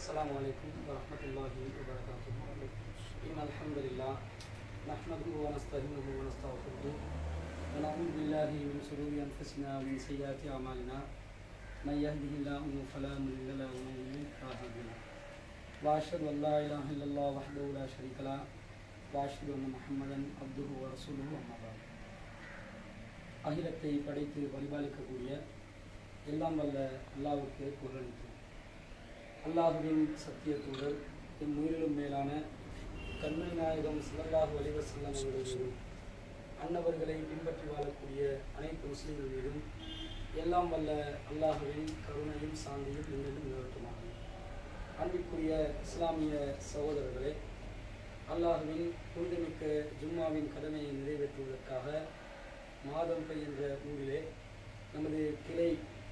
السلام عليكم ورحمة الله وبركاته إن الحمد لله نحمده ونستعينه ونستغفره ونعوذ بالله من شرور أنفسنا ومن سيئات أعمالنا من يهده الله فلا مضل له ومن يضلل فلا هادي له وأشهد أن لا إله إلا الله وحده لا شريك له وأشهد أن محمدا عبده ورسوله أما بعد அகிலத்தை படைத்து பரிபாலிக்கக்கூடிய எல்லாம் வல்ல அல்லாவுக்கு புகழளித்தோம் அல்லாஹுவின் சத்திய தூதர் என் உயிரிலும் மேலான கண்மணி நாயகம் சிலல்லாஹு அலிவசல்லம் அவர்கள் மீதும் அன்னவர்களை பின்பற்றி வாழக்கூடிய அனைத்து முஸ்லிம்கள் மீதும் எல்லாம் வல்ல அல்லாஹுவின் கருணையும் சாந்தியும் இன்னும் நிலவட்டுமாக அன்பிற்குரிய இஸ்லாமிய சகோதரர்களே அல்லாஹுவின் புனிதமிக்க ஜும்மாவின் கடமையை நிறைவேற்றுவதற்காக மாதம்பை என்ற ஊரிலே நமது கிளை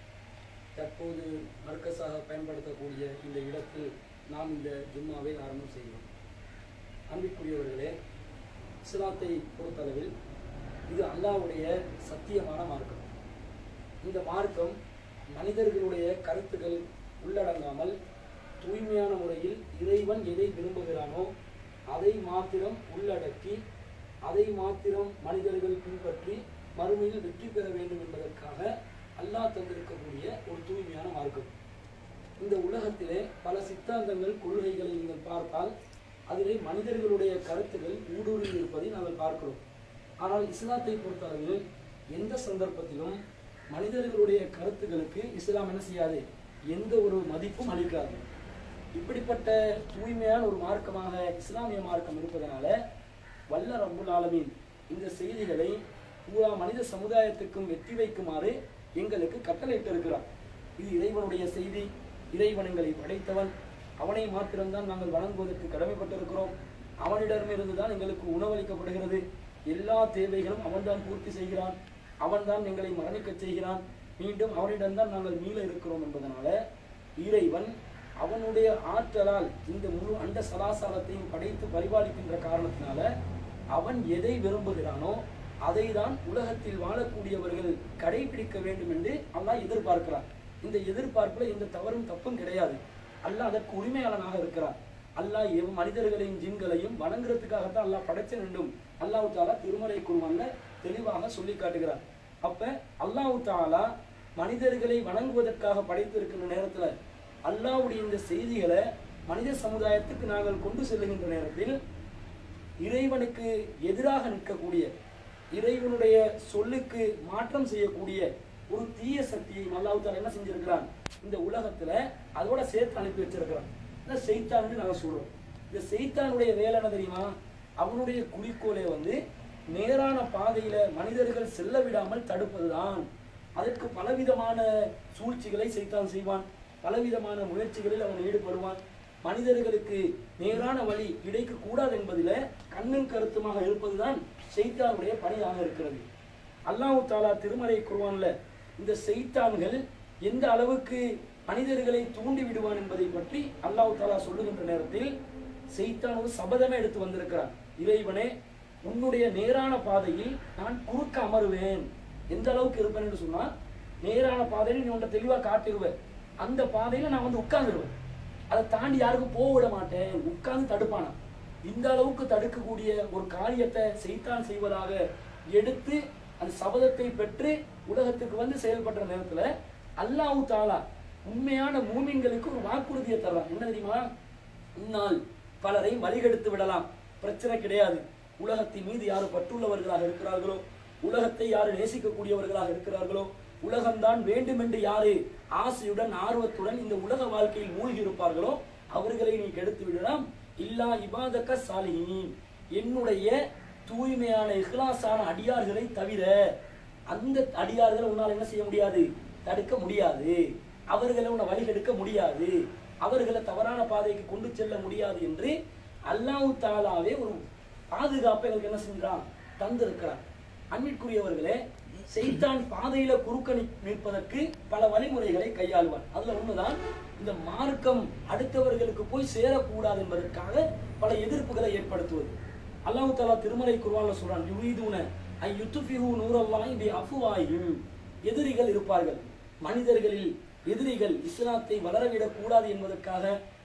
தற்போது மர்க்கஸாக பயன்படுத்தக்கூடிய இந்த இடத்தில் நாம் இந்த ஜும்மாவை ஆரம்பம் செய்கிறோம் அன்பிற்குரியவர்களே இஸ்லாத்தை பொறுத்தளவில் இது அல்லாஹ்வுடைய சத்தியமான மார்க்கம் இந்த மார்க்கம் மனிதர்களுடைய கருத்துக்கள் உள்ளடங்காமல் தூய்மையான முறையில் இறைவன் எதை விரும்புகிறானோ அதை மாத்திரம் உள்ளடக்கி அதை மாத்திரம் மனிதர்கள் பின்பற்றி மறுமையில் வெற்றி பெற வேண்டும் என்பதற்காக அல்லாஹ் தந்திருக்கக்கூடிய ஒரு தூய்மையான மார்க்கம் இந்த உலகத்திலே பல சித்தாந்தங்கள் கொள்கைகளை நீங்கள் பார்த்தால் அதிலே மனிதர்களுடைய கருத்துகள் ஊடுருவி இருப்பதை நாங்கள் பார்க்கிறோம் ஆனால் இஸ்லாத்தை பொறுத்தளவில் எந்த சந்தர்ப்பத்திலும் மனிதர்களுடைய கருத்துகளுக்கு இஸ்லாம் என்ன செய்யாது எந்த ஒரு மதிப்பும் அளிக்காது இப்படிப்பட்ட தூய்மையான ஒரு மார்க்கமாக இஸ்லாமிய மார்க்கம் இருப்பதனால வல்ல ரப்புல் ஆலமீன் இந்த செய்திகளை பூரா மனித சமுதாயத்துக்கும் எத்தி வைக்குமாறு எங்களுக்கு கட்டளையிட்டு இருக்கிறார் இது இறைவனுடைய செய்தி இறைவன் எங்களை படைத்தவன் அவனை மாத்திரம்தான் நாங்கள் வணங்குவதற்கு கடமைப்பட்டிருக்கிறோம் அவனிடமிருந்து தான் எங்களுக்கு உணவளிக்கப்படுகிறது எல்லா தேவைகளும் அவன்தான் பூர்த்தி செய்கிறான் அவன்தான் எங்களை மரணிக்கச் செய்கிறான் மீண்டும் அவனிடம்தான் நாங்கள் மீள இருக்கிறோம் என்பதனால இறைவன் அவனுடைய ஆற்றலால் இந்த முழு அண்ட சலாசாலத்தையும் படைத்து பரிபாலிக்கின்ற காரணத்தினால அவன் எதை விரும்புகிறானோ அதை தான் உலகத்தில் வாழக்கூடியவர்கள் கடைபிடிக்க வேண்டும் என்று அல்லாஹ் எதிர்பார்க்கிறான் இந்த எதிர்பார்ப்புல எந்த தவறும் தப்பும் கிடையாது அல்லாஹ் அதற்கு உரிமையாளனாக இருக்கிறான் அல்லாஹ் எவ் மனிதர்களையும் ஜின்களையும் வணங்குறதுக்காகத்தான் அல்லாஹ் படைச்ச வேண்டும் அல்லாஹு தாலா திருமலை குருவான்ல தெளிவாக சொல்லி காட்டுகிறான் அப்ப அல்லாஹு தாலா மனிதர்களை வணங்குவதற்காக படைத்திருக்கின்ற நேரத்துல அல்லாஹ்வுடைய இந்த செய்திகளை மனித சமுதாயத்துக்கு நாங்கள் கொண்டு செல்லுகின்ற நேரத்தில் இறைவனுக்கு எதிராக நிற்கக்கூடிய இறைவனுடைய சொல்லுக்கு மாற்றம் செய்யக்கூடிய ஒரு தீய சக்தியை அல்லாஹ் என்ன செஞ்சிருக்கிறான் இந்த உலகத்துல அதோட சேர்த்து அனுப்பி வச்சிருக்கிறான் இந்த செய்தான்னு நாங்க சொல்றோம் இந்த செய்தானுடைய வேலை என்ன தெரியுமா அவனுடைய குறிக்கோளை வந்து நேரான பாதையில மனிதர்கள் செல்ல விடாமல் தடுப்பதுதான் அதற்கு பலவிதமான சூழ்ச்சிகளை செய்தான் செய்வான் பலவிதமான முயற்சிகளில் அவன் ஈடுபடுவான் மனிதர்களுக்கு நேரான வழி கிடைக்க கூடாது என்பதில கண்ணும் கருத்துமாக இருப்பதுதான் செய்தானுடைய பணியாக இருக்கிறது அல்லாஹு தாலா திருமறை குருவான்ல இந்த செய்தான்கள் எந்த அளவுக்கு மனிதர்களை தூண்டி விடுவான் என்பதை பற்றி அல்லாஹு தாலா சொல்லுகின்ற நேரத்தில் செய்தான் ஒரு சபதமே எடுத்து வந்திருக்கிறான் இறைவனே உன்னுடைய நேரான பாதையில் நான் குறுக்க அமருவேன் எந்த அளவுக்கு இருப்பேன் என்று சொன்னா நேரான பாதையில் நீ உன்னை தெளிவா காட்டுவேன் அந்த பாதையில நான் வந்து உட்கார்ந்துருவேன் அதை தாண்டி யாருக்கும் போக விட மாட்டேன் உட்கார்ந்து தடுப்பானா இந்த அளவுக்கு தடுக்கக்கூடிய ஒரு காரியத்தை செய்தான் செய்வதாக எடுத்து அந்த சபதத்தை பெற்று உலகத்துக்கு வந்து செயல்படுற நேரத்துல அல்லாஹு தாலா உண்மையான மூமின்களுக்கு ஒரு வாக்குறுதியை தர்றான் என்ன தெரியுமா உன்னால் பலரை வழிகெடுத்து விடலாம் பிரச்சனை கிடையாது உலகத்தின் மீது யாரு பற்றுள்ளவர்களாக இருக்கிறார்களோ உலகத்தை யாரு நேசிக்கக்கூடியவர்களாக இருக்கிறார்களோ உலகம்தான் வேண்டும் என்று யாரு ஆசையுடன் ஆர்வத்துடன் இந்த உலக வாழ்க்கையில் மூழ்கி இருப்பார்களோ அவர்களை நீ கெடுத்து விடலாம் இல்லா இபாதக்க சாலிஹின் என்னுடைய தூய்மையான இஹ்லாஸான அடியார்களை தவிர அந்த அடியார்களை உன்னால் என்ன செய்ய முடியாது தடுக்க முடியாது அவர்களை உன்னை வழிகெடுக்க முடியாது அவர்களை தவறான பாதைக்கு கொண்டு செல்ல முடியாது என்று அல்லாஹு தாலாவே ஒரு பாதுகாப்பை எங்களுக்கு என்ன செஞ்சான் தந்திருக்கிறான் அன்பிற்குரியவர்களே செய்தான் பாதையில குறுக்க நி- நிற்பதற்கு பல வழிமுறைகளை கையாளுவான் அதுல ஒண்ணுதான் இந்த மார்க்கம் அடுத்தவர்களுக்கு போய் சேரக்கூடாது என்பதற்காக பல எதிர்ப்புகளை ஏற்படுத்துவது அல்லாஹ் தாலா திருமலை குர்ஆன்ல சொல்றான் யுரீதுன ஐ யுத்ஃபிஹு நூரல்லாஹி பி அஃப்வாஹிம் எதிரிகள் இருப்பார்கள் மனிதர்களில் எதிரிகள் இஸ்லாத்தை வளரவிடக் கூடாது என்பதற்காக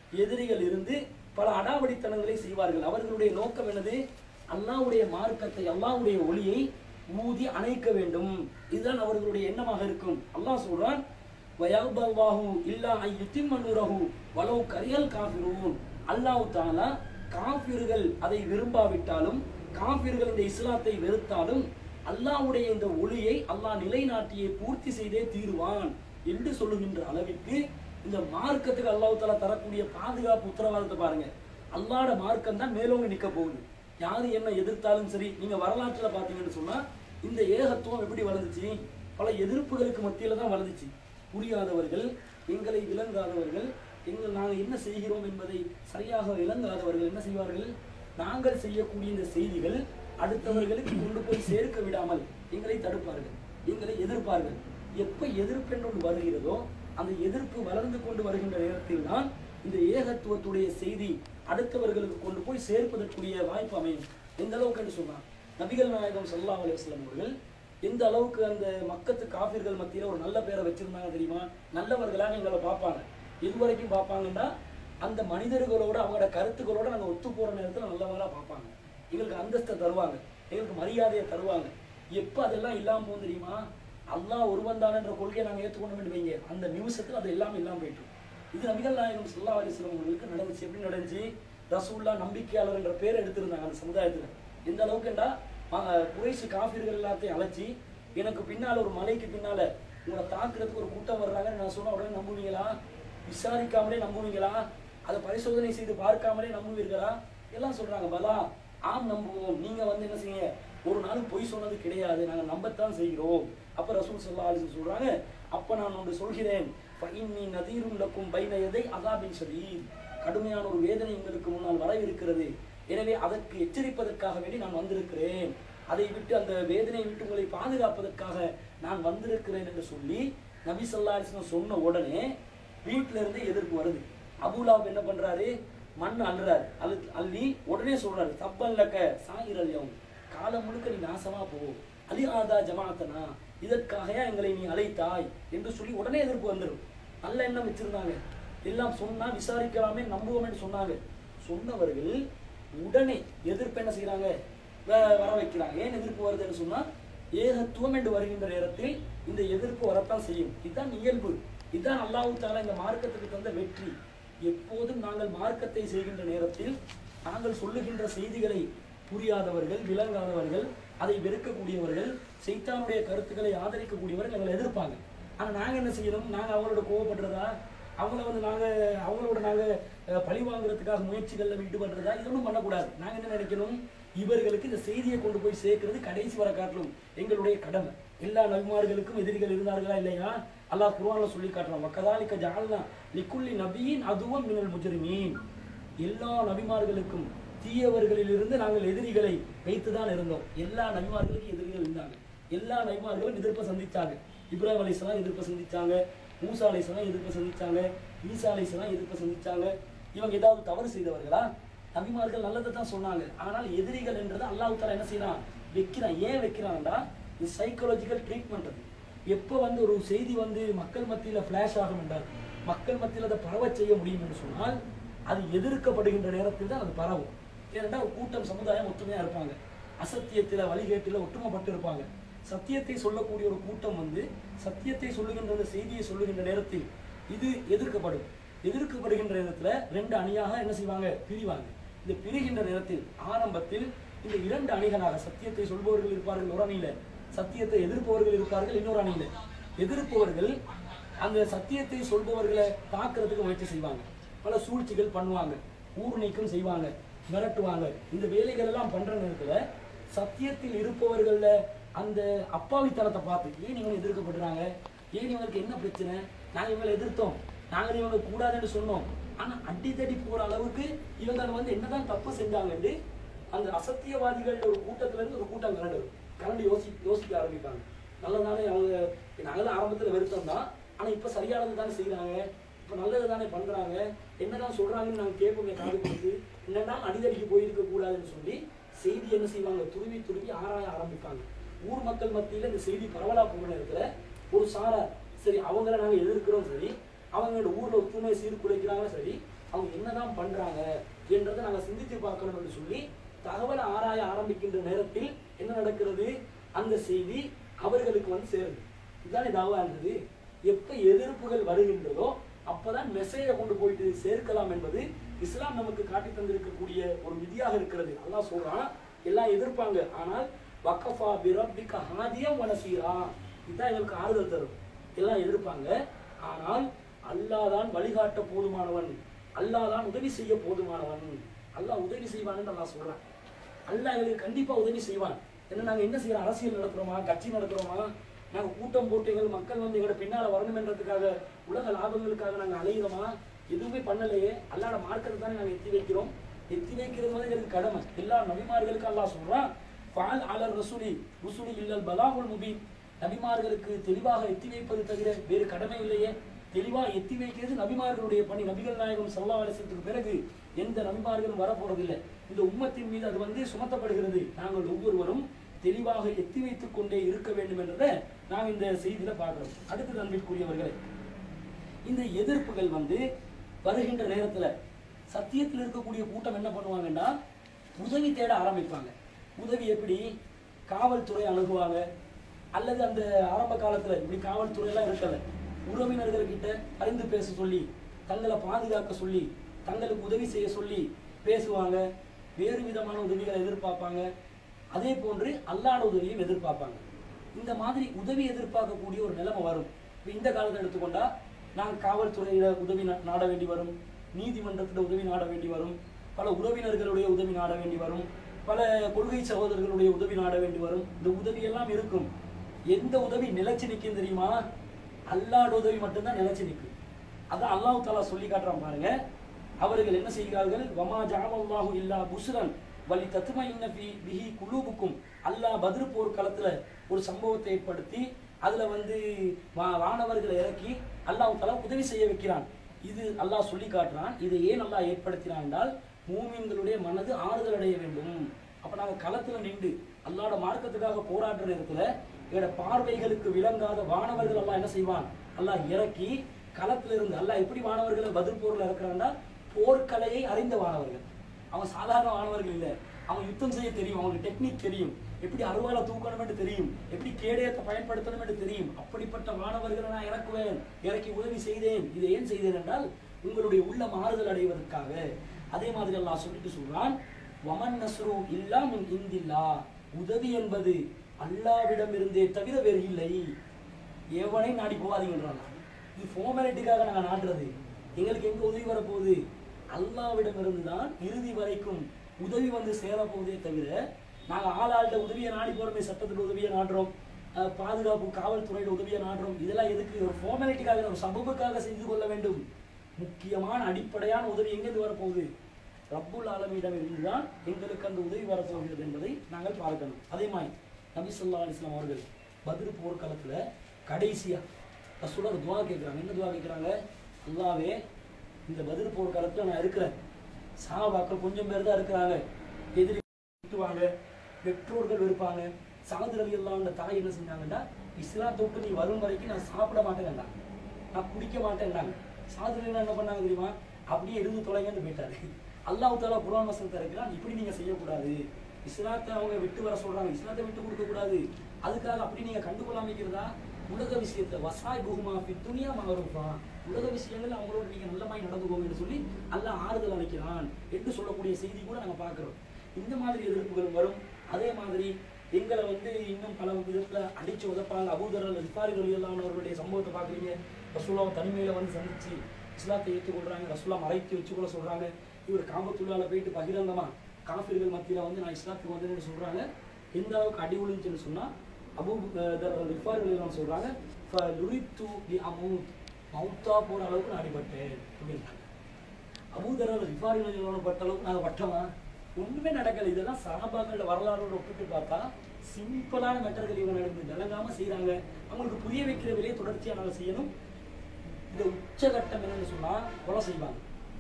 எதிரிகள் இருந்து பல அடாவடித்தனங்களை செய்வார்கள் அவர்களுடைய நோக்கம் என்னது அல்லாஹ்வுடைய மார்க்கத்தை அல்லாஹ்வுடைய ஒளியை ஊதி அணைக்க வேண்டும் இதுதான் அவர்களுடைய எண்ணமாக இருக்கும் அல்லாஹ் சொல்றான் வயல்பல்லாஹு இல்லா ஐயுத்திம்ம நூரஹு வலவு கரியல் காஃபிரூன் அல்லாஹ் தாலா காஃபிர்கள் அதை விரும்பாவிட்டாலும் காஃபிர்கள் இந்த இஸ்லாத்தை வெறுத்தாலும் அல்லாஹ்வுடைய இந்த ஒளியை அல்லாஹ் நிலைநாட்டியே பூர்த்தி செய்தே தீருவான் என்று சொல்லுகின்ற அளவிற்கு இந்த மார்க்கத்துக்கு அல்லாஹ் தாலா தரக்கூடிய பாதுகாப்பு உத்தரவாதத்தை பாருங்க அல்லாஹ்ட மார்க்கம் தான் மேலோங்கி நிக்க போகுது யாரு என்ன எதிர்த்தாலும் சரி நீங்க வரலாற்றுல பாத்தீங்கன்னு சொன்னா இந்த ஏகத்துவம் எப்படி வளர்ந்துச்சு பல எதிர்ப்புகளுக்கு மத்தியில தான் வளர்ந்துச்சு புரியாதவர்கள் எங்களை விளங்காதவர்கள் எங்கள் நாங்கள் என்ன செய்கிறோம் என்பதை சரியாக விளங்காதவர்கள் என்ன செய்வார்கள் நாங்கள் செய்யக்கூடிய இந்த செய்திகள் அடுத்தவர்களுக்கு கொண்டு போய் சேர்க்க விடாமல் எங்களை தடுப்பார்கள் எங்களை எதிர்ப்பார்கள் எப்ப எதிர்ப்பு என்று ஒன்று வருகிறதோ அந்த எதிர்ப்பு வளர்ந்து கொண்டு வருகின்ற நேரத்தில் தான் இந்த ஏகத்துவத்துடைய செய்தி அடுத்தவர்களுக்கு கொண்டு போய் சேர்ப்பதற்குரிய வாய்ப்பு அமையும் எந்த அளவுக்கு என்று சொன்னா நபிகள் நாயகம் ஸல்லல்லாஹு அலைஹி வஸல்லம் அவர்கள் எந்த அளவுக்கு அந்த மக்கத்து காஃபிர்கள் மத்தியில ஒரு நல்ல பேரை வச்சிருந்தாங்க தெரியுமா நல்லவர்களா எங்களை பார்ப்பாங்க இதுவரைக்கும் பார்ப்பாங்கன்னா அந்த மனிதர்களோட அவங்களோட கருத்துக்களோட நாங்க ஒத்து போற நேரத்துல நல்லவங்களா பார்ப்பாங்க எங்களுக்கு அந்தஸ்தை தருவாங்க எங்களுக்கு மரியாதையை தருவாங்க எப்ப அதெல்லாம் இல்லாம போகும் தெரியுமா அல்லாஹ் ஒருவன் தானன்ற கொள்கையை நாங்க ஏற்றுக்கொண்டு வேண்டும் வைங்க அந்த நிமிஷத்துல அது எல்லாம் இல்லாம போயிட்டு இது நபிகள் நாயகம் ஸல்லல்லாஹு அலைஹி வஸல்லம் அவர்களுக்கு நடந்துச்சு எப்படி நடந்துச்சு ரசூல்லா நம்பிக்கையாளர் என்ற பேர் எடுத்திருந்தாங்க அந்த சமுதாயத்துல எந்த அளவுக்குண்டா குறைசி காஃபிர்கள் எல்லாத்தையும் அழைச்சி எனக்கு பின்னால ஒரு மலைக்கு பின்னால உங்களை தாக்குறதுக்கு ஒரு கூட்டம் வர்றாங்கன்னு நான் சொன்ன உடனே நம்புவீங்களா விசாரிக்காமலே நம்புவீங்களா அதை பரிசோதனை செய்து பார்க்காமலே நம்புவீர்களா எல்லாம் சொல்றாங்க பலா ஆம் நம்புவோம் நீங்க வந்து என்ன செய்யுங்க ஒரு நாளும் பொய் சொன்னது கிடையாது நாங்க நம்பத்தான் செய்கிறோம் அப்ப ரசூல் ஸல்லல்லாஹு அலைஹி வஸல்லம் சொல்றாங்க அப்ப நான் ஒன்று சொல்கிறேன் ஃபஇன்னி நதீரும் லக்கும் பைன யதை அதாபின் ஷதீத் கடுமையான ஒரு வேதனை உங்களுக்கு முன்னால் வரவிருக்கிறது எனவே அதற்கு எச்சரிப்பதற்காக வேண்டி நான் வந்திருக்கிறேன் அதை விட்டு அந்த வேதனையை விட்டு உங்களை பாதுகாப்பதற்காக நான் வந்திருக்கிறேன் என்று சொல்லி நபி ஸல்லல்லாஹு அலைஹி வஸல்லம் சொன்ன உடனே வீட்ல இருந்து எதிர்ப்பு வருது அபூலாப் என்ன பண்றாரு மண் அள்ளுறாரு அழு அள்ளி உடனே சொல்றாரு தப்பல்லக்க சாயிரல்யம் காலம் முழுக்க நீ நாசமா போ அலி ஆதா ஜமாத்தனா இதற்காக எங்களை நீ அழைத்தாய் என்று சொல்லி உடனே எதிர்ப்பு வந்துடும் நல்ல எண்ணம் வச்சிருந்தாங்க எல்லாம் சொன்னா விசாரிக்கலாமே நம்புவோம்னு சொன்னாங்க சொன்னவர்கள் உடனே எதிர்ப்பு என்ன செய்யறாங்க வ- வர வைக்கிறாங்க ஏன் எதிர்ப்பு வருதுன்னு சொன்னா ஏகத்துவம் என்று வருகின்ற நேரத்தில் இந்த எதிர்ப்பு வரத்தான் செய்யும் இதுதான் இயல்பு இதுதான் அல்லாஹ் தாலா இந்த மார்க்கத்துக்கு தந்த வெற்றி எப்போதும் நாங்கள் மார்க்கத்தை செய்கின்ற நேரத்தில் நாங்கள் சொல்லுகின்ற செய்திகளை புரியாதவர்கள் விளங்காதவர்கள் அதை வெறுக்கக்கூடியவர்கள் சைத்தானுடைய கருத்துக்களை ஆதரிக்கக்கூடியவர்கள் எங்களை எதிர்ப்பாங்க ஆனா நாங்க என்ன செய்யணும் நாங்க அவங்களோட கோவப்படுறதா அவங்கள வந்து நாங்க அவங்களோட நாங்க அஹ், பழி வாங்குறதுக்காக முயற்சிகள்ல ஈடுபடுறதா இது ஒன்றும் பண்ணக்கூடாது நாங்க என்ன நினைக்கணும் இவர்களுக்கு இந்த செய்தியை கொண்டு போய் சேர்க்கிறது கடைசி வர காட்டிலும் எங்களுடைய கடமை எல்லா நபிமார்களுக்கும் எதிரிகள் இருந்தார்களா இல்லையா அல்லாஹ் குர்ஆன்ல சொல்லி காட்டுறான் வக்கதாலிக்க ஜால்னா லிக்குல்லி நபியின் அதுவும் மினல் முஜ்ரிமீன் எல்லா நபிமார்களுக்கும் தீயவர்களிலிருந்து நாங்கள் எதிரிகளை வைத்துதான் இருந்தோம் எல்லா நபிமார்களுக்கும் எதிரிகள் இருந்தாங்க எல்லா நபிமார்களும் எதிர்ப்பை சந்திச்சாங்க இப்ராஹிம் அலைஹிஸ்ஸலாம் எதிர்ப்பை சந்திச்சாங்க மூசா அலைஹிஸ்ஸலாம் எதிர்ப்பை சந்திச்சாங்க ஈசா அலைஹிஸ்ஸலாம் எதிர்ப்பை சந்திச்சாங்க இவங்க ஏதாவது தவறு செய்தவர்களா நபிமார்கள் நல்லதை தான் சொன்னாங்க ஆனால் எதிரிகள் என்றது அல்லாஹ் தாலா என்ன செய்யறான் வைக்கிறான் ஏன் வைக்கிறான்டா இது சைக்காலஜிக்கல் ட்ரீட்மெண்ட் அது எப்போ வந்து ஒரு செய்தி வந்து மக்கள் மத்தியில ஃபிளாஷ் ஆகும் என்றால் மக்கள் மத்தியில் அதை பரவச் செய்ய முடியும் என்று சொன்னால் அது எதிர்க்கப்படுகின்ற நேரத்தில் தான் அது பரவும் ஏனென்றால் ஒரு கூட்டம் சமுதாயம் ஒற்றுமையா இருப்பாங்க அசத்தியத்தில் வழிகேட்டில் ஒற்றுமைப்பட்டு இருப்பாங்க சத்தியத்தை சொல்லக்கூடிய ஒரு கூட்டம் வந்து சத்தியத்தை சொல்லுகின்ற அந்த செய்தியை சொல்லுகின்ற நேரத்தில் இது எதிர்க்கப்படும் எதிர்க்கப்படுகின்ற நேரத்துல ரெண்டு அணியாக என்ன செய்வாங்க பிரிவாங்க இந்த பிரிகின்ற நேரத்தில் ஆரம்பத்தில் இந்த இரண்டு அணிகளாக சத்தியத்தை சொல்பவர்கள் இருப்பார்கள் ஒரு அணியில சத்தியத்தை எதிர்ப்பவர்கள் இருப்பார்கள் இன்னொரு அணியில எதிர்ப்பவர்கள் அந்த சத்தியத்தை சொல்பவர்களை தாக்குறதுக்கு முயற்சி செய்வாங்க பல சூழ்ச்சிகள் பண்ணுவாங்க ஊர் நீக்கம் செய்வாங்க மிரட்டுவாங்க இந்த வேலைகள் எல்லாம் பண்ற நேரத்துல சத்தியத்தில் இருப்பவர்கள்ல அந்த அப்பாவித்தனத்தை பார்த்து ஏன் இவங்க எதிர்க்கப்படுறாங்க ஏன் இவங்களுக்கு என்ன பிரச்சனை நாங்க இவங்களை எதிர்த்தோம் நாங்க இவங்க கூடாதுன்னு சொன்னோம் ஆனா அடித்தடி போற அளவுக்கு இவங்க வந்து என்னதான் தப்பு செஞ்சாங்கன்னு அந்த அசத்தியவாதிகள் ஒரு கூட்டத்துல இருந்து ஒரு கூட்டம் கரண்டு வரும். கரண்டு யோசி யோசிக்க ஆரம்பிப்பாங்க நல்லதானே அவங்க நாங்களாம் ஆரம்பத்துல வெறுத்தோம் தான் ஆனா இப்ப சரியானது தானே செய்யறாங்க இப்ப நல்லது தானே பண்றாங்க என்னதான் சொல்றாங்கன்னு நாங்க கேட்போமே காது கொடுத்து என்னன்னா அடிதடிக்கு போயிருக்க கூடாதுன்னு சொல்லி செய்தி என்ன செய்வாங்க துருவி துருவி ஆராய ஆரம்பிப்பாங்க ஊர் மக்கள் மத்தியில இந்த செய்தி பரவலா போகிற நேரத்துல ஒரு சாரார் சரி அவங்கள நாங்க எதிர்க்கிறோம் சரி அவங்களோட ஊர்ல ஒற்றுமை சீர்குலைக்கிறாங்க சரி அவங்க என்னதான் பண்றாங்க என்றதை நாங்க சிந்தித்து பார்க்கணும் என்று சொல்லி தகவலை ஆராய ஆரம்பிக்கின்ற நேரத்தில் என்ன நடக்கிறது அந்த செய்தி அவர்களுக்கு வந்து சேருது இதுதானே தாவான்றது எப்ப எதிர்ப்புகள் வருகின்றதோ அப்பதான் மெசேஜை கொண்டு போயிட்டு சேர்க்கலாம் என்பது இஸ்லாம் நமக்கு காட்டி தந்திருக்கக்கூடிய ஒரு விதியாக இருக்கிறது அல்லாஹ் சொல்றான் எல்லாம் எதிர்ப்பாங்க ஆனால் வக்கஃபா பிரப்பிக்க ஹாதியம் வனசீரா இதுதான் எங்களுக்கு ஆறுதல் தரும் எல்லாம் எதிர்ப்பாங்க ஆனால் அல்லாஹ் தான் வழிகாட்ட போதுமானவன் அல்லாஹ் தான் உதவி செய்ய போதுமானவன் அல்லாஹ் உதவி செய்வான்னு அல்லாஹ் சொல்றான் அல்லாஹ் எங்களுக்கு கண்டிப்பா உதவி செய்வான் என்ன நாங்க என்ன செய்யறோம் அரசியல் நடத்துறோமா கட்சி நடத்துறோமா நாங்க கூட்டம் போட்டு எங்கள் மக்கள் வந்து எங்களோட பின்னால வரணும் என்றதுக்காக உலக லாபங்களுக்காக நாங்க அலைகிறோமா எதுவுமே பண்ணலையே அல்லாட மார்க்கத்தை தானே நாங்க எத்தி வைக்கிறோம் எத்தி வைக்கிறது வந்து எங்களுக்கு கடமை எல்லா நபிமார்களுக்கும் அல்லாஹ் சொல்றான் ஃபால் அலர் ரசூலி ருசுலி இல்லல் பலாகுல் முபீன் நபிமார்களுக்கு தெளிவாக எத்தி வைப்பது தவிர வேறு கடமை இல்லையே தெளிவா எத்தி வைக்கிறது நபிமார்களுடைய பணி நபிகள் நாயகம் சல்லா அலிசத்துக்கு பிறகு எந்த நபிமார்களும் வர போறதில்லை இந்த உம்மத்தின் மீது அது வந்து சுமத்தப்படுகிறது நாங்கள் ஒவ்வொருவரும் தெளிவாக எத்தி வைத்துக் கொண்டே இருக்க வேண்டும் என்றதை நாம் இந்த செய்தியில பார்க்கிறோம் அடுத்து அன்பிற்குரியவர்களே இந்த எதிர்ப்புகள் வந்து வருகின்ற நேரத்துல சத்தியத்தில் இருக்கக்கூடிய கூட்டம் என்ன பண்ணுவாங்கன்னா உதவி தேட ஆரம்பிப்பாங்க உதவி எப்படி காவல்துறை அணுகுவாங்க அல்லது அந்த ஆரம்ப காலத்துல இப்படி காவல்துறை எல்லாம் இருக்கல உறவினர்கள் கிட்ட அறிந்து பேச சொல்லி தங்களை பாதுகாக்க சொல்லி தங்களுக்கு உதவி செய்ய சொல்லி பேசுவாங்க வேறு விதமான உதவிகளை எதிர்பார்ப்பாங்க அதே போன்று அல்லாட உதவியும் எதிர்பார்ப்பாங்க இந்த மாதிரி உதவி எதிர்பார்க்கக்கூடிய ஒரு நிலைமை வரும் இப்ப இந்த காலத்தை எடுத்துக்கொண்டா நாங்கள் காவல்துறையில உதவி நா- நாட வேண்டி வரும் நீதிமன்றத்துல உதவி நாட வேண்டி வரும் பல உறவினர்களுடைய உதவி நாட வேண்டி வரும் பல கொள்கை சகோதரர்களுடைய உதவி நாட வேண்டி வரும் இந்த உதவி எல்லாம் இருக்கும் எந்த உதவி நிலைச்சு நிற்கும் தெரியுமா அல்லாட உதவி மட்டும்தான் நிலைச்சு நிற்கும் அதான் அல்லாஹ் தாலா சொல்லி காட்டுறான் பாருங்க அவர்கள் என்ன செய்கிறார்கள் வமா ஜாமல்லாஹு இல்லா புஸ்ரன் வலி தத்தும இன்னபி பிஹி குலூபுக்கும் அல்லாஹ் பதிர் போர் களத்துல ஒரு சம்பவத்தை ஏற்படுத்தி அதுல வந்து வா- வானவர்களை இறக்கி அல்லாஹ் தலா உதவி செய்ய வைக்கிறான் இது அல்லாஹ் சொல்லி காட்டுறான் இதை ஏன் அல்லாஹ் ஏற்படுத்தினான் என்றால் மூமின்களுடைய மனது ஆறுதல் அடைய வேண்டும் அப்ப நாங்க களத்துல நின்று அல்லாஹ்ட மார்க்கத்துக்காக போராடுற நேரத்துல எங்களோட பார்வைகளுக்கு விளங்காத வானவர்கள் எல்லாம் என்ன செய்வான் அல்லாஹ் இறக்கி களத்துல இருந்து அல்லாஹ் எப்படி வானவர்களை பதில் போர்ல இருக்கிறான்னா போர்க்கலையை அறிந்த வானவர்கள் அவன் சாதாரண வானவர்கள் இல்ல அவன் யுத்தம் செய்ய தெரியும் அவனுக்கு டெக்னிக் தெரியும் எப்படி அருவாலை தூக்கணும் என்று தெரியும் எப்படி கேடயத்தை பயன்படுத்தணும் என்று தெரியும் அப்படிப்பட்ட மாணவர்களை நான் இறக்குவேன் இறக்கி உதவி செய்தேன் இதை ஏன் செய்தேன் என்றால் உங்களுடைய உள்ள மாறுதல் அடைவதற்காக அதே மாதிரி அல்லாஹ் சொல்லிட்டு சொல்றான் வமன் நஸ்ரு இல்லா மின் இந்தில்லா உதவி என்பது அல்லாவிடம் இருந்தே தவிர வேறு இல்லை எவனை நாடி போகாதீங்கன்றான் இது ஃபார்மாலிட்டிக்காக நாங்க நாடுறது எங்களுக்கு எங்க உதவி வரப்போகுது அல்லாவிடம் இருந்து தான் இறுதி வரைக்கும் உதவி வந்து சேரப்போகுதே தவிர நாங்க ஆளாள்கிட்ட உதவியை நாடி போறோமே சட்டத்தில் உதவியை நாடுறோம் அஹ் பாதுகாப்பு காவல்துறையில உதவியை நாடுறோம் இதெல்லாம் எதுக்கு ஒரு ஃபார்மாலிட்டிக்காக ஒரு சபபுக்காக செய்து கொள்ள வேண்டும் முக்கியமான அடிப்படையான உதவி எங்கிருந்து வரப்போகுது ரப்புல் ஆலமியிடம் இருந்துதான் எங்களுக்கு அந்த உதவி வரப்போகிறது என்பதை நாங்கள் பார்க்கணும் அதே மாதிரி நபி ஸல்லல்லாஹு அலைஹி வஸல்லம் அவர்கள் பத்ர் போர்க்களத்துல கடைசியா ரசூலா ஒரு துவா கேட்குறாங்க என்ன துவா கேட்குறாங்க அல்லாவே இந்த பத்ர் போர்க்களத்துல நான் இருக்கிறேன் சாபாக்கள் கொஞ்சம் பேர் தான் இருக்கிறாங்க எதிரி திட்டுவாங்க பெற்றோர்கள் வெறுப்பாங்க சாது ரவி எல்லாம் தாய் என்ன செஞ்சாங்கன்னா இஸ்லாத்தை விட்டு நீ வரும் வரைக்கும் நான் சாப்பிட மாட்டேன்டா நான் குடிக்க மாட்டேன்டாங்க சாது ரவி என்ன பண்ணாங்க தெரியுமா அப்படியே இருந்து தொலைங்கன்னு போயிட்டாரு அல்லாஹ் தாலா குர்ஆன் வசனத்தை இருக்கிறான் இப்படி நீங்க செய்யக்கூடாது இஸ்லாத்தை அவங்க விட்டு வர சொல்றாங்க இஸ்லாத்தை விட்டு கொடுக்க கூடாது அதுக்காக அப்படி நீங்க கண்டுகொள்ளாம இருக்கிறதா உலக விஷயத்தை வசாய் குஹுமா ஃபி துனியா மகரூஃபா உலக விஷயங்கள் அவங்களோட நீங்க நல்ல மாதிரி நடந்துக்கோங்கன்னு சொல்லி அல்லாஹ் ஆறுதல் அளிக்கிறான் என்று சொல்லக்கூடிய செய்தி கூட நாங்க பார்க்கிறோம் இந்த மாதிரி எதிர்ப்புகள் வரும் அதே மாதிரி எங்களை வந்து இன்னும் பல விதத்துல அடிச்சு உதப்பாங்க அபூதரல் ரிஃபாரி அவர்களுடைய சம்பவத்தை பார்க்குறீங்க ரசூலாவை தனிமையில வந்து சந்திச்சு இஸ்லாத்தை ஏற்றுக்கொள்றாங்க ரசூலா மறைத்து வச்சு கூட சொல்றாங்க இவர் காம்பத்துள்ளால போயிட்டு பகிரங்கமா காஃபிர்கள் மத்தியில வந்து நான் இஸ்லாத்துக்கு வந்தேன்னு சொல்றாங்க எந்த அளவுக்கு அடி விழுந்துச்சுன்னு சொன்னா அபூ ரிஃபாரி எல்லாம் சொல்றாங்க லுரித்து பி அமூத் மௌத்தா போற அளவுக்கு நான் அடிபட்டேன் அப்படின்றாங்க அபூதரால் ரிஃபாரி பட்ட அளவுக்கு நாங்கள் பட்டோமா ஒண்ணுமே நடக்கல இதெல்லாம் சகாபாக்களோட வரலாறோட ஒப்பிட்டு பார்த்தா சிம்பிளான மெட்டர்கள் இவங்க நடந்து விளங்காம செய்றாங்க அவங்களுக்கு புரிய வைக்கிற வேலையை தொடர்ச்சியா நாங்கள் செய்யணும் இந்த உச்சகட்டம் என்னன்னு சொன்னா கொலை செய்வாங்க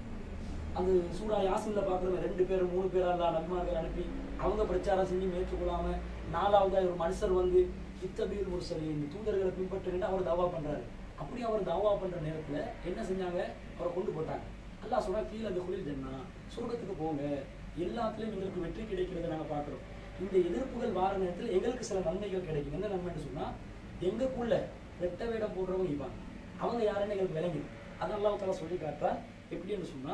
அந்த சூரா யாசின்ல பாக்குறவங்க ரெண்டு பேர் மூணு பேரா இருந்தா நபிமார்கள் அனுப்பி அவங்க பிரச்சாரம் செஞ்சு மேற்கொள்ளாம நாலாவதா ஒரு மனுஷர் வந்து இத்தபீர் முர்சலி இந்த தூதர்களை பின்பற்றுகிட்டு அவர் தாவா பண்றாரு அப்படி அவர் தாவா பண்ற நேரத்துல என்ன செஞ்சாங்க அவரை கொண்டு போட்டாங்க அல்லாஹ் சொல்றா கீழே அந்த குளிர் ஜன்னா சொர்க்கத்துக்கு போங்க எல்லாத்துலயும் எங்களுக்கு வெற்றி கிடைக்கிறத நாங்க பார்க்கிறோம் இந்த எதிர்ப்புகள் வார நேரத்தில் எங்களுக்கு சில நன்மைகள் கிடைக்கும் என்ன நன்மைன்னு சொன்னா எங்களுக்குள்ள ரெட்ட வேடம் போடுறவங்க இவன் அவங்க யாருன்னு எங்களுக்கு விளங்கிடும் அதெல்லாம் தலா சொல்லி காட்டுறா எப்படின்னு சொன்னா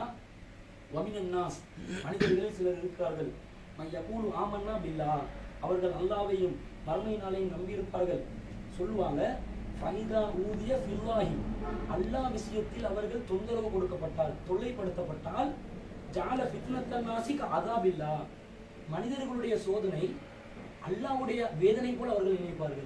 வமினன்னாஸ் மனிதர்களில் சிலர் இருக்கிறார்கள் மையகூலு ஆமன்னா பில்லா அவர்கள் அல்லாவையும் மறுமை நாளையும் நம்பியிருப்பார்கள் சொல்லுவாங்க ஃபைதா ஊதிய ஃபில்லாஹி அல்லாஹ் விஷயத்தில் அவர்கள் தொந்தரவு கொடுக்கப்பட்டால் தொல்லைப்படுத்தப்பட்டால் ஜால ஃபித்னத்தன் நாசிக் அதாபில்லா மனிதர்களுடைய சோதனை அல்லாஹ்வுடைய வேதனை போல அவர்கள் நினைப்பார்கள்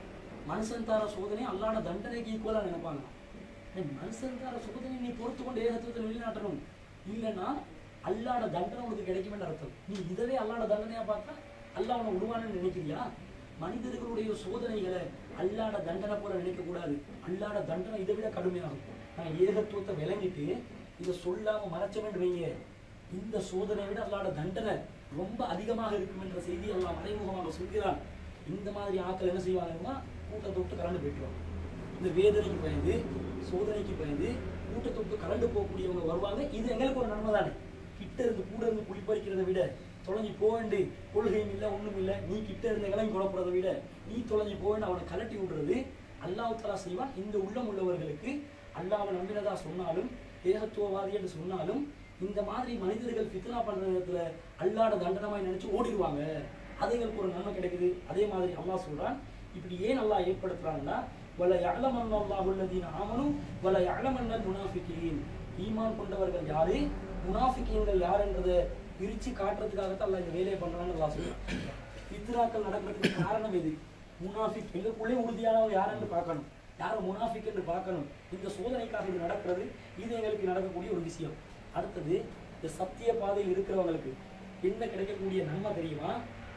மனுஷன் தார சோதனை அல்லாட தண்டனைக்கு ஈக்குவலா நினைப்பாங்க ஏய், மனுஷன் தார சோதனை நீ பொறுத்து கொண்டு ஏகத்துவத்தை வெளிநாட்டணும் இல்லைன்னா அல்லாட தண்டனை உனக்கு கிடைக்குமென்னு அர்த்தம் நீ இதவே அல்லாட தண்டனையா பார்த்தா அல்லாஹ் உன்னை விடுவான்னு நினைக்கிறியா மனிதர்களுடைய சோதனைகளை அல்லாட தண்டனை போல நினைக்க கூடாது அல்லாட தண்டனை இதை விட கடுமையாகும் நான் ஏகத்துவத்தை விளங்கிட்டு இதை சொல்லாம மறைச்சவன் வைங்க இந்த சோதனையை விட அல்லாட தண்டனை ரொம்ப அதிகமாக இருக்கும் என்ற செய்தி அல்லாஹ் மறைமுகமாக சொல்கிறான் இந்த மாதிரி ஆட்கள் என்ன செய்வாங்கன்னா கூட்டத்தை விட்டு கலந்து போயிட்டுருவாங்க இந்த வேதனைக்கு பயந்து சோதனைக்கு பயந்து கூட்டத்தை விட்டு கலந்து போகக்கூடியவங்க வருவாங்க இது எங்களுக்கு ஒரு நன்மை தானே கிட்ட இருந்து கூட இருந்து குளிப்பறிக்கிறதை விட தொலைஞ்சு போவேண்டு கொள்கையும் இல்லை ஒண்ணும் இல்லை நீ கிட்ட இருந்து கிளம்பி குழப்பறதை விட நீ தொலைஞ்சு போவேண்டு அவனை கலட்டி விடுறது அல்லாஹ் தலா செய்வான் இந்த உள்ளம் உள்ளவர்களுக்கு அல்லாஹ்வை நம்பினதா சொன்னாலும் ஏகத்துவவாதி என்று சொன்னாலும் இந்த மாதிரி மனிதர்கள் ஃபித்னா பண்ற நேரத்துல அல்லாட தண்டனமாய் நினைச்சு ஓடிடுவாங்க அது எங்களுக்கு ஒரு நன்மை கிடைக்குது அதே மாதிரி அல்லாஹ் சொல்றான் இப்படி ஏன் அல்லாஹ் ஏற்படுத்துறான்னா வல யஅலமன் அல்லாஹுல்லதீன ஆமனு வல யஅலமன்னல் முனாஃபிகீன் ஈமான் கொண்டவர்கள் யாரு முனாஃபிகீன்கள் யார் என்றதை பிரிச்சு காட்டுறதுக்காகத்தான் அல்லாஹ் இந்த வேலையை பண்றான்னு அல்லாஹ் சொல்றான் இத்ராக்கள் நடக்கிறதுக்கு காரணம் எது முனாஃபிக் எங்களுக்குள்ளே உறுதியானவங்க யாருன்னு பார்க்கணும் யாரும் முனாஃபிக் என்று பார்க்கணும் இந்த சோதனைக்காக இது நடக்கிறது இது எங்களுக்கு நடக்கக்கூடிய ஒரு விஷயம் அடுத்தது இந்த சத்திய பாதையில் இருக்கிறவங்களுக்கு என்ன கிடைக்கக்கூடிய நன்மை தெரியுமா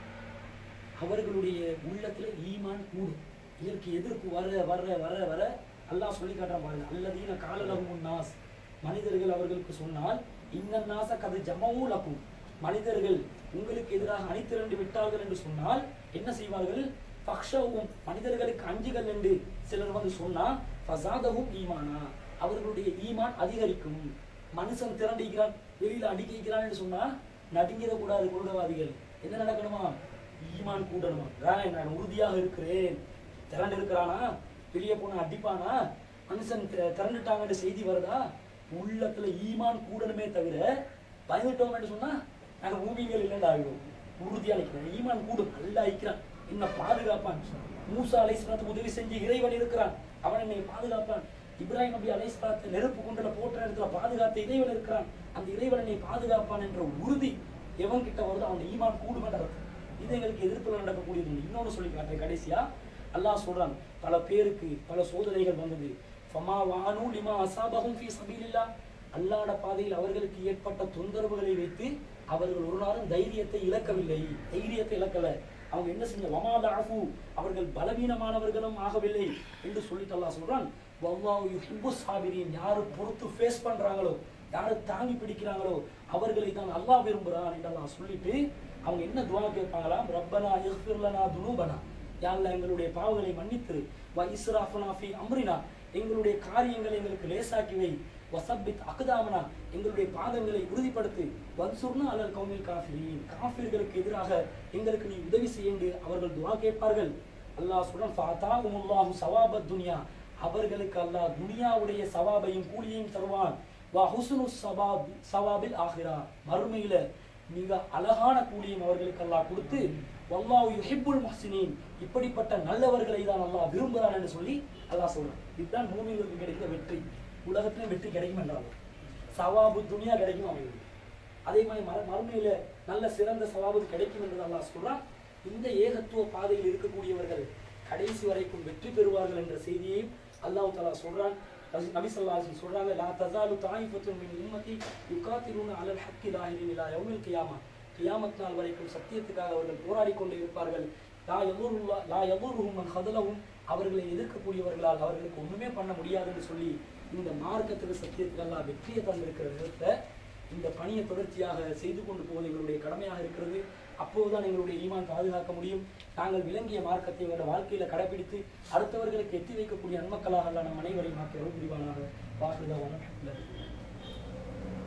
அவர்களுடைய உள்ளத்துல ஈமான் கூடும் இதற்கு எதிர்ப்பு வர வர வர வர அல்லாஹ் சொல்லி காட்டுறான் பாருங்க அல்லதீன காலலகும் நாஸ் மனிதர்கள் அவர்களுக்கு சொன்னால் இன்ன நாச கது ஜமவும் லக்கும் மனிதர்கள் உங்களுக்கு எதிராக அணிதிரண்டு விட்டார்கள் என்று சொன்னால் என்ன செய்வார்கள் பக்ஷவும் மனிதர்களுக்கு அஞ்சுகள் என்று சிலர் வந்து சொன்னா ஃபசாதவும் ஈமானா அவர்களுடைய ஈமான் அதிகரிக்கும் மனுஷன் திரண்டிக்கிறான் வெளியில அடிக்கிறான் என்று சொன்னா நடுங்கிடக்கூடாது கொள்கவாதிகள் என்ன நடக்கணுமா ஈமான் கூடணுமா "ராய், நான் உறுதியாக இருக்கிறேன் திரண்டு இருக்கிறானா வெளியே போனா அடிப்பானா மனுஷன் தி- திரண்டுட்டாங்கன்னு செய்தி வருதா உள்ளத்துல ஈமான் கூடணுமே தவிர பயந்துட்டோம் என்று சொன்னா நாங்க மூவிகள் இல்லைன்னு ஆகிடும் உறுதியா நிற்கிறேன் ஈமான் கூடும் நல்லா இருக்கிறான் என்ன பாதுகாப்பான் மூசா அலைஸ்லாத்துக்கு உதவி செஞ்சு இறைவன் இருக்கிறான் அவன் என்னை பாதுகாப்பான் இப்ராஹிம் நபி அலைஸ்லாத்தை நெருப்பு குண்டுல போட்ட இடத்துல பாதுகாத்த இறைவன் இருக்கிறான் அந்த இறைவன் என்னை பாதுகாப்பான் என்ற உறுதி எவன் கிட்ட வருதோ அவன் ஈமான் கூடும் என்ற அர்த்தம். இது எங்களுக்கு எதிர்ப்புல நடக்கக்கூடியது உண்டு. இன்னொன்னு சொல்லி காட்டுறேன் கடைசியா அல்லாஹ் சொல்றான் பல பேருக்கு பல சோதனைகள் வந்தது ஃபமா வானு லிமா அசாபஹும் ஃபீ சபீலில்லா அல்லாஹ்ட பாதையில் அவர்களுக்கு ஏற்பட்ட தொந்தரவுகளை வைத்து அவர்கள் ஒரு நாளும் தைரியத்தை இழக்கவில்லை தைரியத்தை இழக்கல அவங்க என்ன செஞ்ச வமால அஃபு அவர்கள் பலவீனமானவர்களும் ஆகவில்லை என்று சொல்லிட்டு அல்லாஹ் சொல்றான் வல்லாஹு யுஹிப்பு சாபிரீன் யாரு பொறுத்து ஃபேஸ் பண்றாங்களோ யாரு தாங்கி பிடிக்கிறாங்களோ அவர்களை தான் அல்லாஹ் விரும்புறான் என்று அல்லாஹ் சொல்லிட்டு அவங்க என்ன துவா கேட்பாங்களாம் ரப்பனா இஃபிர் லனா துனூபனா யா அல்லாஹ் எங்களுடைய பாவங்களை மன்னித்து வ இஸ்ராஃபனா ஃபீ அம்ரினா எங்களுடைய காரியங்களை எங்களுக்கு லேசாக்கி வை வசப்பித் அக்தாமனா எங்களுடைய பாதங்களை உறுதிப்படுத்து வன்சுர்னா அலல் கௌமில் காஃபிரின் காஃபிர்களுக்கு எதிராக எங்களுக்கு நீ உதவி செய்யுண்டு அவர்கள் துவா கேட்பார்கள் அல்லாஹ் சொல்றான் ஃபஅதாஹுமுல்லாஹு சவாபத் துன்யா அவர்களுக்கு அல்லாஹ் துனியாவுடைய சவாபையும் கூலியையும் தருவான் வா ஹுஸ்னு சவாப் சவாபில் ஆகிரா மறுமையில மிக அழகான கூலியும் அவர்களுக்கு அல்லாஹ் கொடுத்து வல்லாஹு யுஹிப்புல் முஹ்சினீன் இப்படிப்பட்ட நல்லவர்களை தான் அல்லாஹ் விரும்புகிறான் என்று சொல்லி அல்லாஹ் சொல்றான் இதுதான் பூமிகளுக்கு கிடைக்கிற வெற்றி உலகத்திலும் வெற்றி கிடைக்கும் என்றால் சவாபு துனியா கிடைக்கும் அவங்களுக்கு அதே மாதிரி மர மறுமையில நல்ல சிறந்த சவாபு கிடைக்கும் என்று அல்லாஹ் சொல்றான் இந்த ஏகத்துவ பாதையில் இருக்கக்கூடியவர்கள் கடைசி வரைக்கும் வெற்றி பெறுவார்கள் என்ற செய்தியையும் அல்லாஹ் தஆலா சொல்றான் ரசூ- நபி ஸல்லல்லாஹு அலைஹி வஸல்லம் சொல்றாங்க லா தஸாலு தாயிஃபத்துன் மின் உம்மத்தி யுகாத்திலூன அலல் ஹக்கி லாஹிரின் இலா யௌமில் கியாமா கியாமத் நாள் வரைக்கும் சத்தியத்துக்காக அவர்கள் போராடி கொண்டு இருப்பார்கள் லா யதுருல்லா லா யதுருஹும் மன் ஹதலஹும் அவர்களை எதிர்க்கக்கூடியவர்களால் அவர்களுக்கு ஒண்ணுமே பண்ண முடியாது என்று சொல்லி இந்த மார்க்கத்துக்கு சத்தியத்துக்கு அல்லாஹ் வெற்றியை தந்திருக்கிற விதத்தை இந்த பணியை தொடர்ச்சியாக செய்து கொண்டு போவது எங்களுடைய கடமையாக இருக்கிறது அப்போதுதான் எங்களுடைய ஈமான் பாதுகாக்க முடியும் நாங்கள் விளங்கிய மார்க்கத்தை எங்களுடைய வாழ்க்கையில கடைபிடித்து அடுத்தவர்களுக்கு எத்தி வைக்கக்கூடிய நன்மக்களாக அல்லாஹ் நம் அனைவரையும் மாற்றி அருள் புரிவானாக வாசுதவான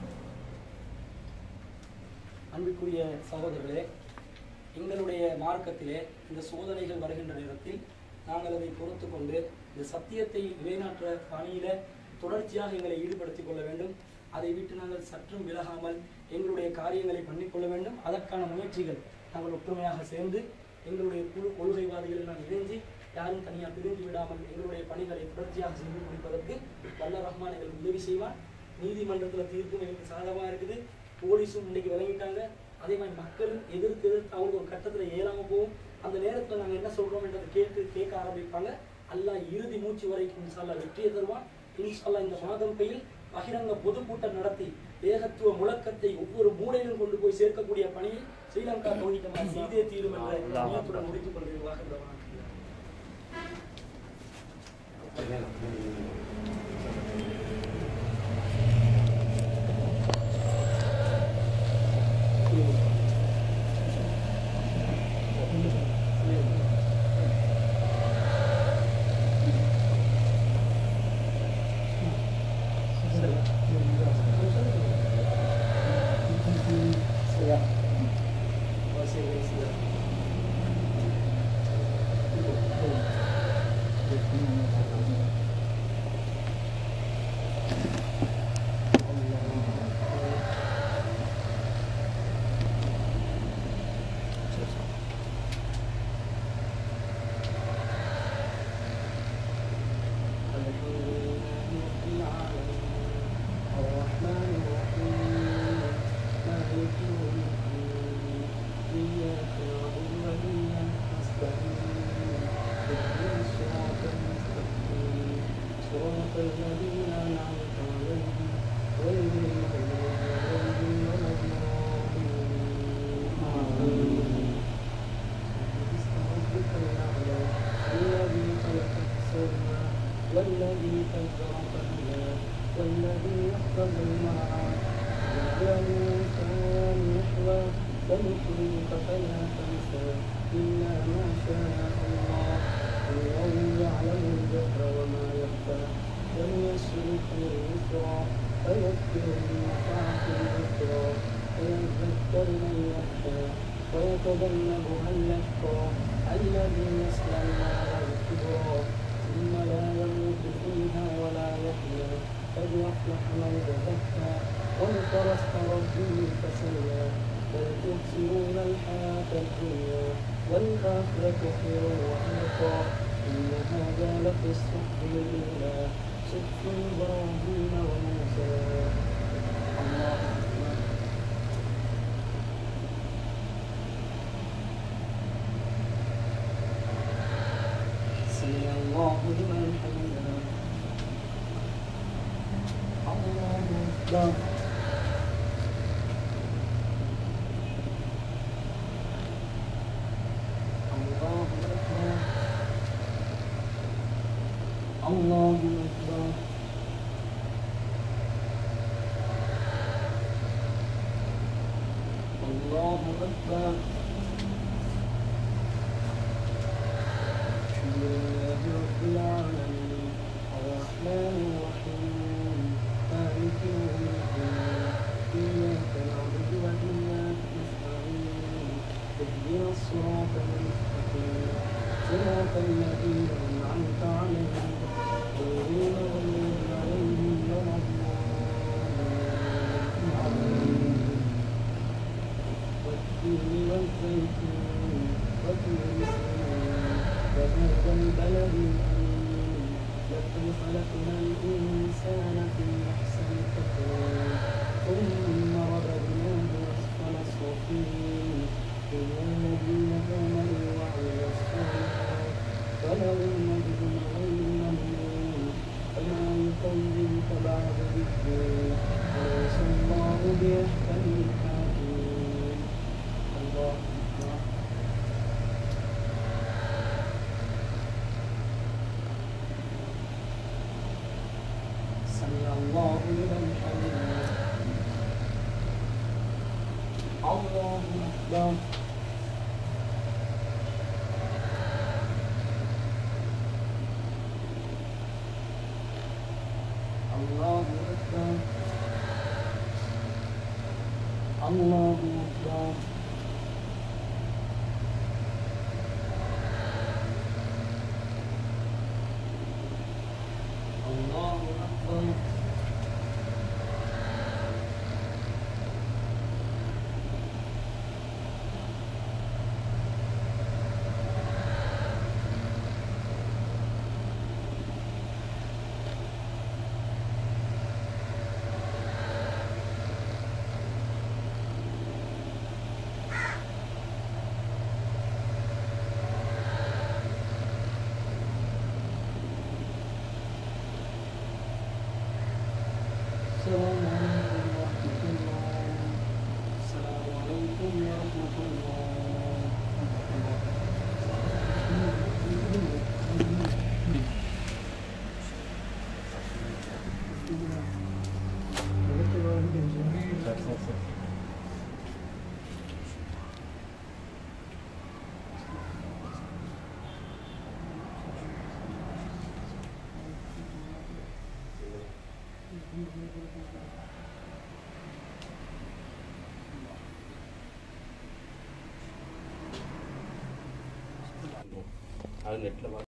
அன்பிற்குரிய சகோதரர்களே எங்களுடைய மார்க்கத்திலே இந்த சோதனைகள் வருகின்ற நேரத்தில் நாங்கள் அதை பொறுத்து கொண்டு இந்த சத்தியத்தை நிலைநாட்டுற பணியில தொடர்ச்சியாக எங்களை ஈடுபடுத்திக் கொள்ள வேண்டும் அதை விட்டு நாங்கள் சற்றும் விலகாமல் எங்களுடைய காரியங்களை பண்ணிக்கொள்ள வேண்டும் அதற்கான முயற்சிகள் நாங்கள் ஒற்றுமையாக சேர்ந்து எங்களுடைய குழு கொள்கைவாதிகளை நாம் இணைஞ்சு யாரும் தனியாக பிரிந்து விடாமல் எங்களுடைய பணிகளை தொடர்ச்சியாக செய்து முடிப்பதற்கு வல்ல ரஹ்மான் எங்களுக்கு உதவி செய்வான் நீதிமன்றத்தில் தீர்ப்பும் எங்களுக்கு சாதகமாக இருக்குது போலீஸும் இன்னைக்கு விளங்கிட்டாங்க அதே மாதிரி மக்கள் எதிர்த்து எதிர்த்து அவங்க ஒரு கட்டத்தில் ஏறாம போகும் அந்த நேரத்தில் நாங்கள் என்ன சொல்றோம்ன்றதை கேட்டு கேட்க ஆரம்பிப்பாங்க அல்லாஹ் இறுதி மூச்சு வரைக்கும் இன்ஷால்லா வெற்றியை தருவான் இன்ஷால்லா இந்த மாதம் பெயில் பகிரங்க பொதுக்கூட்டம் நடத்தி ஏகத்துவ முழக்கத்தை ஒவ்வொரு மூலையிலும் கொண்டு போய் சேர்க்கக்கூடிய பணியை ஸ்ரீலங்கா தோழிக்கமாக செய்தே தீரும் என்ற எண்ணத்துடன் முடித்துக் கொள்கிறேன் வாக்குறுதி الذين أنعمت عليهم غير المغضوب عليهم ولا الضالين باسم ربك الأعلى الذي خلق فسوى والذي قدر فهدى والذي أخرج المرعى وجعله إنسان يحوى سنقرئك فلا تنسى إلا ما شاء الله الله يعلم الجهر وما يخفى وليسرك لليسرى فيذكر بالنفعة الذكرى فيذكر من يخشى ويتجنبها اليشقى الذي يصلى النار الكبرى ثم لا يموت فيها ولا يحيا قد يفلح من تزكى وذكر اسم ربه فصلى بل تؤثرون الحياة الدنيا والآخرة خير وأبقى إن هذا لفي الصحف الأولى صحف إبراهيم وموسى الله أكبر سمع الله لمن حمده الله أكبر الله أكبر الله أكبر الله أكبر الحمد لله رب العالمين الرحمن الرحيم مالك يوم الدين إياك نعبد وإياك نستعين اهدنا الصراط المستقيم صراط الذين أنعمت عليهم غير المغضوب عليهم ولا الضالين والتين والزيتون وطور سينين وهذا البلد الأمين لقد خلقنا الإنسان في أحسن تقويم ثم رددناه أسفل سافلين إلا الذين آمنوا وعملوا الصالحات فلهم أجر غير ممنون فما يكذبك بعد بالدين أليس الله بأحكم الحاكمين الله أكبر سمع الله لمن حمده الله أكبر الله أكبر அல்லாஹு அக்பர் அல்லாஹு அக்பர் السلام عليكم ورحمة الله السلام عليكم ورحمة الله அது நெட்டில்